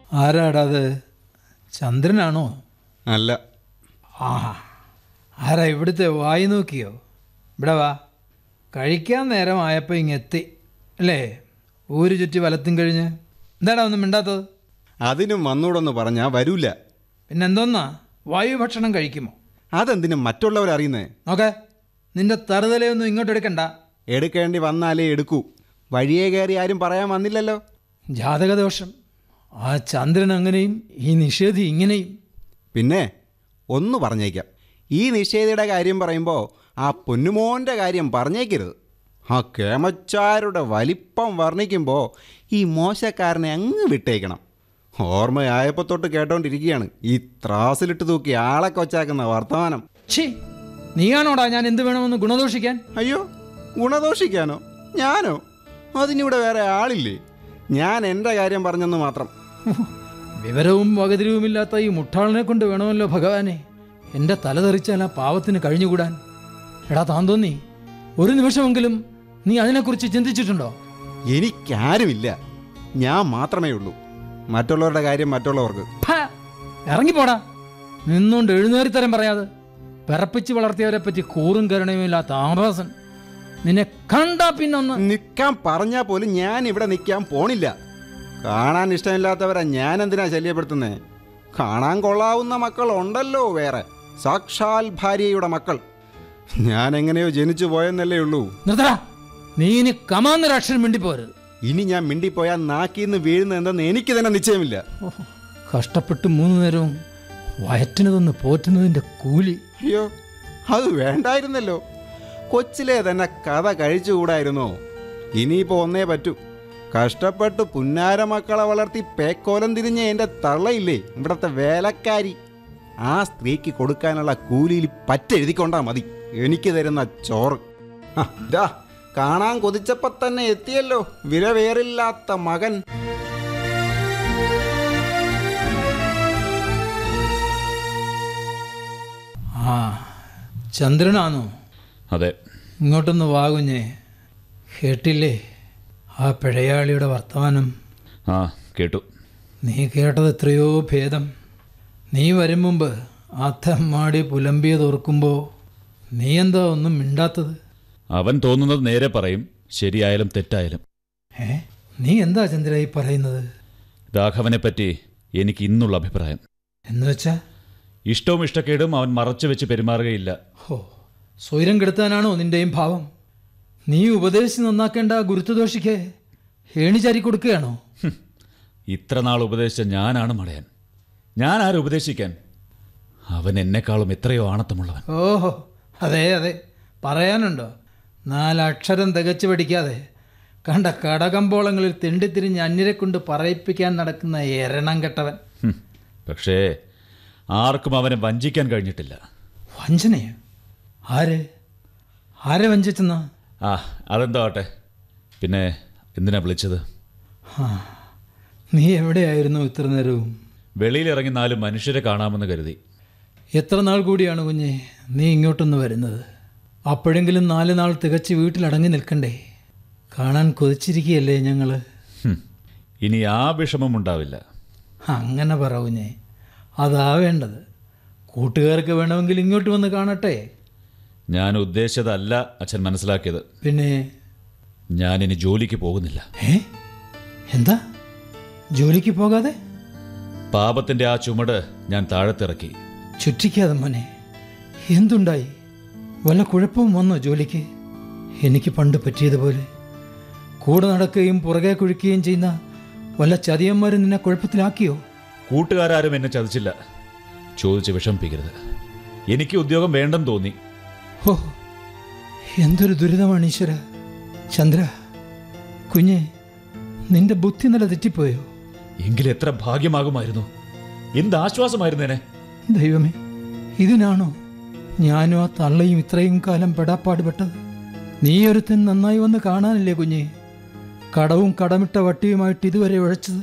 ആരാടാ അത് ചന്ദ്രനാണോ അല്ല ആഹാ ആരാ ഇവിടുത്തെ വായി നോക്കിയോ ഇവിടെ വാ കഴിക്കാൻ നേരമായപ്പോൾ ഇങ്ങെത്തി അല്ലേ ഊര് ചുറ്റി വലത്തും കഴിഞ്ഞ് എന്താടാ ഒന്നും മിണ്ടാത്തത് അതിനും വന്നൂടൊന്ന് പറഞ്ഞാൽ വരൂല പിന്നെന്തോന്നാ വായു ഭക്ഷണം കഴിക്കുമോ അതെന്തിനും മറ്റുള്ളവരറിയുന്നേ നോക്കെ നിന്റെ തറുതലയൊന്നും ഇങ്ങോട്ട് എടുക്കണ്ട എടുക്കേണ്ടി വന്നാലേ എടുക്കൂ വഴിയെ കയറി ആരും പറയാൻ വന്നില്ലല്ലോ ജാതകദോഷം ആ ചന്ദ്രൻ അങ്ങനെയും ഈ നിഷേധി ഇങ്ങനെയും പിന്നെ ഒന്ന് പറഞ്ഞേക്കാം ഈ നിഷേധിയുടെ കാര്യം പറയുമ്പോൾ ആ പൊന്നുമോൻ്റെ കാര്യം പറഞ്ഞേക്കരുത് ആ കേമച്ചാരുടെ വലിപ്പം വർണ്ണിക്കുമ്പോൾ ഈ മോശക്കാരനെ അങ്ങ് വിട്ടേക്കണം ഓർമ്മയായപ്പോൾ തൊട്ട് കേട്ടോണ്ടിരിക്കുകയാണ് ഈ ത്രാസിലിട്ട് തൂക്കി ആളെ കൊച്ചാക്കുന്ന വർത്തമാനം ഛീ നീയാണോടാ ഞാൻ എന്ത് വേണമെന്ന് ഗുണദോഷിക്കാൻ അയ്യോ ഗുണദോഷിക്കാനോ ഞാനോ അതിനിവിടെ വേറെ ആളില്ലേ ഞാൻ എൻ്റെ കാര്യം പറഞ്ഞെന്ന് മാത്രം വിവരവും വകതിരിവുമില്ലാത്ത ഈ മുട്ടാളിനെ കൊണ്ട് വേണമല്ലോ ഭഗവാനെ എൻ്റെ തല തെറിച്ചാൽ ആ പാവത്തിന് കഴിഞ്ഞുകൂടാൻ എടാ താൻ തോന്നി ഒരു നിമിഷമെങ്കിലും നീ അതിനെക്കുറിച്ച് ചിന്തിച്ചിട്ടുണ്ടോ എനിക്കാരുമില്ല ഞാൻ മാത്രമേ ഉള്ളൂ മറ്റുള്ളവരുടെ കാര്യം മറ്റുള്ളവർക്ക് ഫ, ഇറങ്ങിപ്പോടാ നിന്നുകൊണ്ട് എഴുന്നേറിത്തരം പറയാതെ പിറപ്പിച്ച് വളർത്തിയവരെ പറ്റി കൂറും കരുണയുമില്ലാത്ത ആഭാസൻ നിന്നെ കണ്ടാ പിന്നൊന്ന് നിൽക്കാൻ പറഞ്ഞാൽ പോലും ഞാൻ ഇവിടെ നിൽക്കാൻ പോണില്ല കാണാൻ ഇഷ്ടമില്ലാത്തവരെ ഞാൻ എന്തിനാ ശല്യപ്പെടുത്തുന്നേ കാണാൻ കൊള്ളാവുന്ന മക്കൾ ഉണ്ടല്ലോ വേറെ സാക്ഷാൽ ഭാര്യയുടെ മക്കൾ ഞാൻ എങ്ങനെയോ ജനിച്ചു പോയെന്നല്ലേ ഉള്ളൂ നിർത്തടാ നീ ഇനി കമാന്നൊരു അക്ഷരം മിണ്ടിപ്പോരുത് ഇനി ഞാൻ മിണ്ടിപ്പോയാൽ നാക്കിന്ന് വീഴുന്ന എന്തെന്ന് എനിക്ക് തന്നെ നിശ്ചയമില്ല ഓഹോ, കഷ്ടപ്പെട്ട് മൂന്ന് നേരവും വയറ്റിന് തന്ന് പോറ്റുന്നതിൻ്റെ കൂലി അയ്യോ അത് വേണ്ടായിരുന്നല്ലോ കൊച്ചിലെ തന്നെ കഥ കഴിച്ചുകൂടായിരുന്നോ ഇനിയിപ്പോൾ ഒന്നേ പറ്റൂ കഷ്ടപ്പെട്ട് പുന്നാര മക്കളെ വളർത്തി പേക്കോലം തിരിഞ്ഞ എൻ്റെ തള്ളയില്ലേ ഇവിടുത്തെ വേലക്കാരി ആ സ്ത്രീക്ക് കൊടുക്കാനുള്ള കൂലിയിൽ പറ്റെഴുതിക്കൊണ്ടാ മതി എനിക്ക് തരുന്ന ചോറ് ആ, ദാ കാണാൻ കൊതിച്ചപ്പോൾ തന്നെ എത്തിയല്ലോ വിലവേറില്ലാത്ത മകൻ ആ ചന്ദ്രനാണോ അതെ ഇങ്ങോട്ടൊന്ന് വാകുഞ്ഞേ കേട്ടില്ലേ ആ പിഴയാളിയുടെ വർത്തമാനം ആ കേട്ടു നീ കേട്ടത് എത്രയോ ഭേദം നീ വരും മുമ്പ് ആ തെമ്മാടി പുലമ്പിയത് ഓർക്കുമ്പോൾ നീ എന്താ ഒന്നും മിണ്ടാത്തത് അവൻ തോന്നുന്നത് നേരെ പറയും ശരിയായാലും തെറ്റായാലും ഏ നീ എന്താ ചന്ദ്ര ഈ പറയുന്നത് രാഘവനെപ്പറ്റി എനിക്ക് ഇന്നുള്ള അഭിപ്രായം എന്ന് വെച്ചാ ഇഷ്ടവും ഇഷ്ടക്കേടും അവൻ മറച്ചു വെച്ച് പെരുമാറുകയില്ല ഹോ സ്വൈരം കെടുത്താനാണോ നിന്റെയും ഭാവം നീ ഉപദേശിച്ച് നന്നാക്കേണ്ട ആ ഗുരുത്വദോഷിക്ക് ഹേണിചാരി കൊടുക്കുകയാണോ ഹും, ഇത്ര നാൾ ഉപദേശിച്ച ഞാനാണ് മടയൻ ഞാൻ ആരും ഉപദേശിക്കാൻ അവൻ എന്നെക്കാളും എത്രയോ ആണത്തമുള്ളവൻ ഓഹോ അതെ അതെ പറയാനുണ്ടോ നാലക്ഷരം തികച്ചു പഠിക്കാതെ കണ്ട കടകമ്പോളങ്ങളിൽ തെണ്ടിത്തിരിഞ്ഞ് അന്യരെ കൊണ്ട് പറയിപ്പിക്കാൻ നടക്കുന്ന എരണം കെട്ടവൻ ഹും, പക്ഷേ ആർക്കും അവനെ വഞ്ചിക്കാൻ കഴിഞ്ഞിട്ടില്ല വഞ്ചനയോ ആര് ആരെ വഞ്ചിച്ചെന്നാ ആ അതെന്തോ ആട്ടെ പിന്നെ എന്തിനാ വിളിച്ചത് ആ നീ എവിടെയായിരുന്നു ഇത്ര നേരവും വെളിയിലിറങ്ങി നാല് മനുഷ്യരെ കാണാമെന്ന് കരുതി എത്ര നാൾ കൂടിയാണ് കുഞ്ഞെ നീ ഇങ്ങോട്ടൊന്ന് വരുന്നത് അപ്പോഴെങ്കിലും നാല് നാൾ തികച്ച് വീട്ടിലടങ്ങി നിൽക്കണ്ടേ കാണാൻ കൊതിച്ചിരിക്കുകയല്ലേ ഞങ്ങൾ ഹും, ഇനി ആ വിഷമം ഉണ്ടാവില്ല അങ്ങനെ പറ കുഞ്ഞെ അതാ വേണ്ടത് കൂട്ടുകാർക്ക് വേണമെങ്കിൽ ഇങ്ങോട്ട് വന്ന് കാണട്ടെ ഞാൻ ഉദ്ദേശിച്ചതല്ല അച്ഛൻ മനസ്സിലാക്കിയത് പിന്നെ ഞാനിനി ജോലിക്ക് പോകുന്നില്ല ഏ എന്താ ജോലിക്ക് പോകാതെ പാപത്തിന്റെ ആ ചുമട് ഞാൻ താഴത്തിറക്കി ചുറ്റിക്കാതെ മോനെ എന്തുണ്ടായി വല്ല കുഴപ്പവും വന്നോ ജോലിക്ക് എനിക്ക് പണ്ട് പറ്റിയതുപോലെ കൂടെ നടക്കുകയും പുറകെ കുഴിക്കുകയും ചെയ്യുന്ന വല്ല ചതിയന്മാർ നിന്നെ കുഴപ്പത്തിലാക്കിയോ കൂട്ടുകാരും എന്നെ ചതിച്ചില്ല ചോദിച്ച് വിഷമിപ്പിക്കരുത് എനിക്ക് ഉദ്യോഗം വേണ്ടെന്ന് തോന്നി ഓ എന്തൊരു ദുരിതമാണ് ഈശ്വര ചന്ദ്ര കുഞ്ഞെ നിന്റെ ബുദ്ധി നില തെറ്റിപ്പോയോ എങ്കിൽ എത്ര ഭാഗ്യമാകുമായിരുന്നു എന്ത് ആശ്വാസമായിരുന്നേനെ ദൈവമേ ഇതിനാണോ ഞാനും ആ തള്ളയും ഇത്രയും കാലം പെടാപ്പാടുപെട്ടത് നീ ഒരുത്തൻ നന്നായി വന്ന് കാണാനല്ലേ കുഞ്ഞെ കടവും കടമിട്ട വട്ടിയുമായിട്ട് ഇതുവരെ ഉഴച്ചത്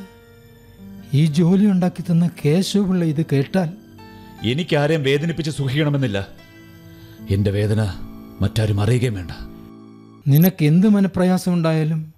ഈ ജോലി ഉണ്ടാക്കി തന്ന കേശവപിള്ള ഇത് കേട്ടാൽ എനിക്കാരെയും വേദനിപ്പിച്ച് സുഖിക്കണമെന്നില്ല എന്റെ വേദന മറ്റാരും അറിയുകയും വേണ്ട നിനക്ക് എന്ത് മനപ്രയാസം ഉണ്ടായാലും